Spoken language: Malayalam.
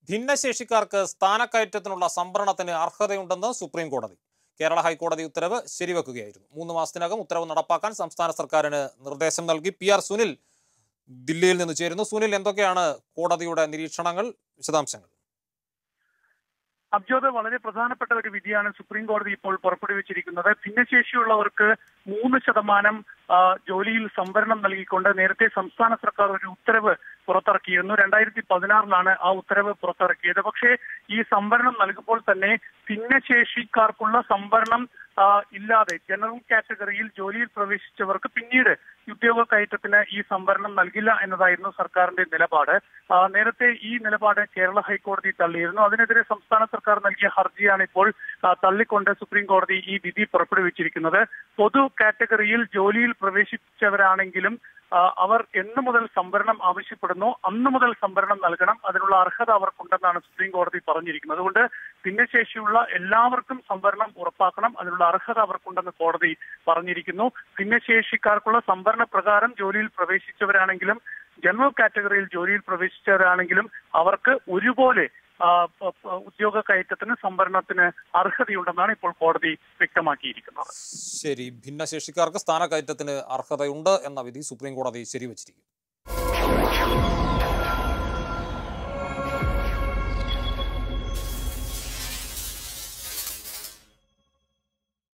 ഭിന്നശേഷിക്കാർക്ക് സ്ഥാനക്കയറ്റത്തിനുള്ള സംവരണത്തിന് അർഹതയുണ്ടെന്ന് സുപ്രീം കോടതി കേരള ഹൈക്കോടതി ഉത്തരവ് ശരിവെക്കുകയായിരുന്നു മൂന്ന് മാസത്തിനകം ഉത്തരവ് നടപ്പാക്കാൻ സംസ്ഥാന സർക്കാരിന് നിർദ്ദേശം നൽകി പി ആർ സുനിൽ ദില്ലിയിൽ നിന്ന് ചേരുന്നു സുനിൽ എന്തൊക്കെയാണ് കോടതിയുടെ നിരീക്ഷണങ്ങൾ വിശദാംശങ്ങൾ അബ്ജോദ് വളരെ പ്രധാനപ്പെട്ട ഒരു വിധിയാണ് സുപ്രീം കോടതി ഇപ്പോൾ പുറപ്പെടുവിച്ചിരിക്കുന്നത് ഭിന്നശേഷിയുള്ളവർക്ക് മൂന്ന് ശതമാനം ആ, ജോലിയിൽ സംവരണം നൽകിക്കൊണ്ട് നേരത്തെ സംസ്ഥാന സർക്കാർ ഒരു ഉത്തരവ് പുറത്തിറക്കിയിരുന്നു രണ്ടായിരത്തി പതിനാറിലാണ് ആ ഉത്തരവ് പുറത്തിറക്കിയത് പക്ഷേ ഈ സംവരണം നൽകുമ്പോൾ തന്നെ ഭിന്നശേഷിക്കാർക്കുള്ള സംവരണം ആ, ഇല്ലാതെ ജനറൽ കാറ്റഗറിയിൽ ജോലിയിൽ പ്രവേശിച്ചവർക്ക് പിന്നീട് ഉദ്യോഗ കയറ്റത്തിന് ഈ സംവരണം നൽകില്ല എന്നതായിരുന്നു സർക്കാരിന്റെ നിലപാട് ആ, നേരത്തെ ഈ നിലപാട് കേരള ഹൈക്കോടതി തള്ളിയിരുന്നു അതിനെതിരെ സംസ്ഥാന സർക്കാർ നൽകിയ ഹർജിയാണ് ഇപ്പോൾ ആ, തള്ളിക്കൊണ്ട് സുപ്രീം കോടതി ഈ വിധി പുറപ്പെടുവിച്ചിരിക്കുന്നത് പൊതു കാറ്റഗറിയിൽ ജോലിയിൽ പ്രവേശിച്ചവരാണെങ്കിലും ആ, അവർ എന്നു മുതൽ സംവരണം ആവശ്യപ്പെടുന്നു അന്നു മുതൽ സംവരണം നൽകണം അതിനുള്ള അർഹത അവർക്കുണ്ടെന്നാണ് സുപ്രീം കോടതി പറഞ്ഞിരിക്കുന്നത് അതുകൊണ്ട് ഭിന്നശേഷിയുള്ള എല്ലാവർക്കും സംവരണം ഉറപ്പാക്കണം അതിനുള്ള അർഹത അവർക്കുണ്ടെന്ന് കോടതി പറഞ്ഞിരിക്കുന്നു ഭിന്നശേഷിക്കാർക്കുള്ള സംവരണ പ്രകാരം ജോലിയിൽ പ്രവേശിച്ചവരാണെങ്കിലും ജനറൽ കാറ്റഗറിയിൽ ജോലിയിൽ പ്രവേശിച്ചവരാണെങ്കിലും അവർക്ക് ഒരുപോലെ ആ, പ- പ- ഉദ്യോഗ കയറ്റത്തിന് സംവരണത്തിന് അർഹതയുണ്ടെന്നാണ് ഇപ്പോൾ കോടതി വ്യക്തമാക്കിയിരിക്കുന്നത് ശരി ഭിന്നശേഷിക്കാർക്ക് സ്ഥാനക്കയറ്റത്തിന് അർഹതയുണ്ട് എന്ന വിധി സുപ്രീം കോടതി ശരിവച്ചിരിക്കുന്നു